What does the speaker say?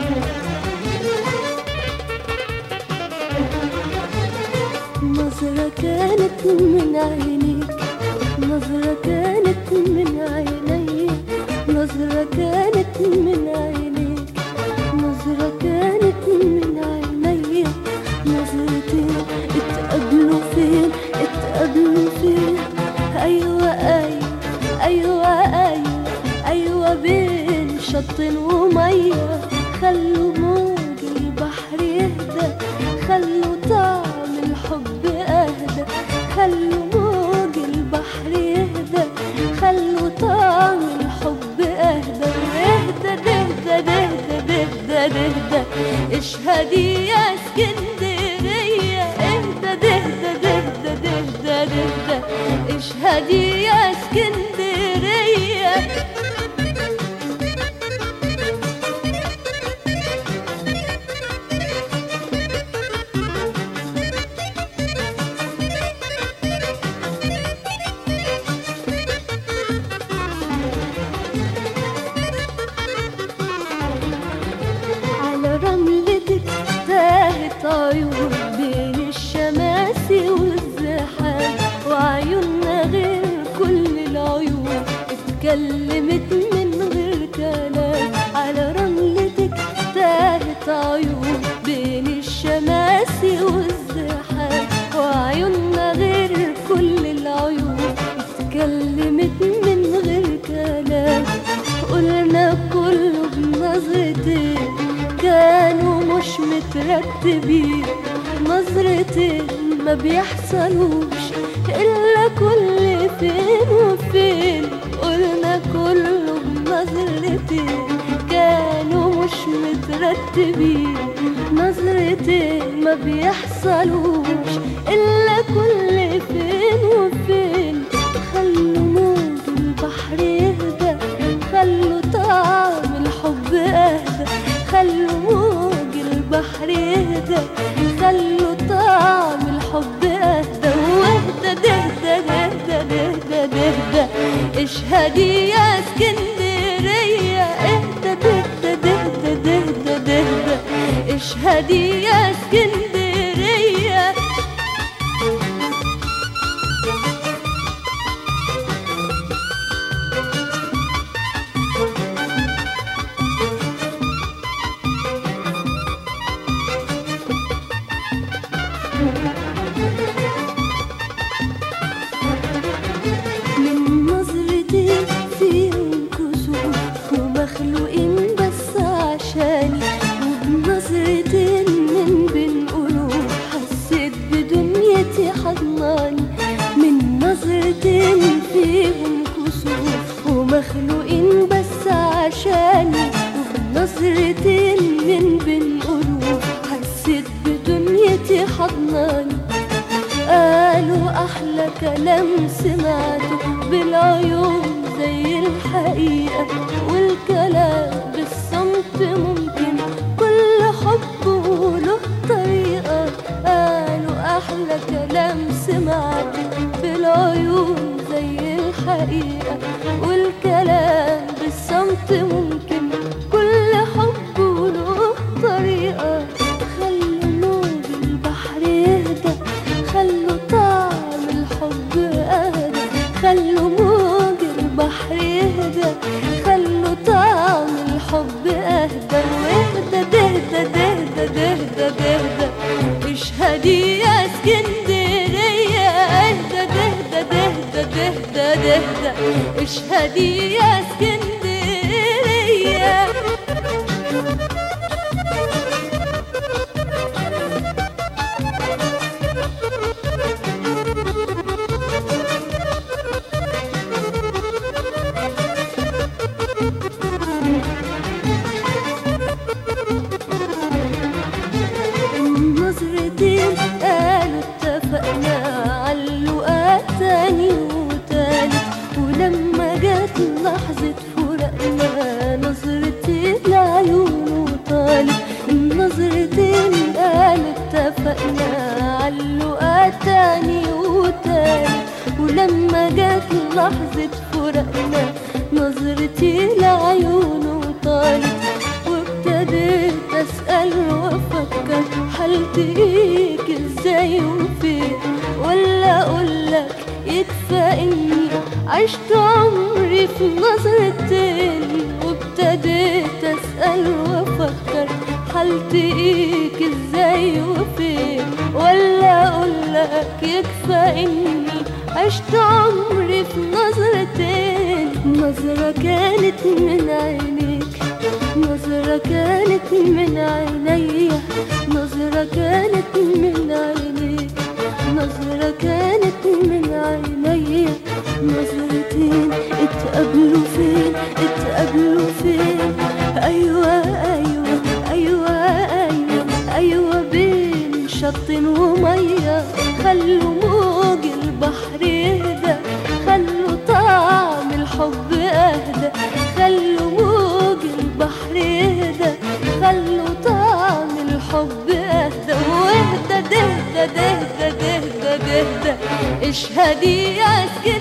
نظرة كانت من عينيك نظرة كانت من عيني نظرة كانت من عينيك نظرة كانت من عيني نظرتين اتقابلوا فين اتقابلوا فين أيوة أيوة أيوة أيوة أيوة بين شط ومية خلوا موج البحر يهدى خلوا طعم الحب أهدى خلوا موج البحر يهدى خلوا طعم الحب أهدى اهدى دهدى دهدى دهدى دهدى اشهدي يا اسكندرية اهدى دهدى دهدى دهدى دهدى اشهدي يا اسكندرية على رملتك تاهت عيون بين الشماسي والزحام وعيوننا غير كل العيون اتكلمت من غير كلام على رملتك تاهت عيون بين الشماسي والزحام وعيوننا غير كل العيون اتكلمت من غير كلام قلنا كله بنظرتين كانوا مش مترتبين نظرتين ما بيحصلوش إلا كل فين وفين قلنا كله بنظرتين كانوا مش مترتبين نظرتين ما بيحصلوش إلا كل فين وفين خلوا موج البحر يهدى خلوا طعم الحب أهدى خلوا موج البحر يهدى خلوا طعم الحب أهدى واهدى دهدى دهدى دهدى دهدى اشهدي يا اسكندرية اهدى دهدى دهدى دهدى دهدى اشهدي يا اسكندرية من نظرتين فيهم كسوف ومخلوقين بس عشاني وبنظرتين من بين قلوب حسيت بدنيتي حضناني من نظرتين فيهم كسوف ومخلوقين بس عشاني وبنظرتين من بين قلوب حسيت بدنيتي حضناني قالوا أحلى كلام سمعته بالعيون زي الحقيقة والكلام بالصمت ممكن كل حب وله طريقة قالوا أحلى كلام سمعته بالعيون زي الحقيقة والكلام بالصمت ممكن كل حب وله طريقة خلوا موج البحر يهدى خلوا طعم الحب أهدى خلوا موج البحر يهدى خلوا طعم الحب أهدى واهدى دهدى دهدى دهدى دهدى اشهدي يا اسكندرية اهدى دهدى دهدى دهدى دهدى اشهدي يا اسكندرية النظرتين قالوا اتفقنا علقوا تاني وتالت ولما جت لحظة فراقنا نظرتين لعيونه طالت النظرتين قالوا اتفقنا علقوا تاني وتالت ولما جت لحظة فراقنا نظرتي لعيونه طالت وابتديت هلتقيك ازاي وفين ولا اقولك يكفى اني عشت عمري في نظرتين وابتديت اسأل وافكر هلتقيك ازاي وفين ولا اقولك يكفى اني عشت عمري في نظرتين نظرة كانت من عينيك نظرة كانت من عينيا نظرة كانت من عينيك نظرة كانت من عينيا نظرتين اتقابلوا فين اتقابلوا فين أيوة أيوة أيوة أيوة أيوة بين شط ومية خلوا موج البحر يهدى خلوا طعم الحب أهدى خلوا موج البحر يهدى خلوا طعم الحب أهدى واهدى دهدى دهدى دهدى دهدى اشهدي يا سكين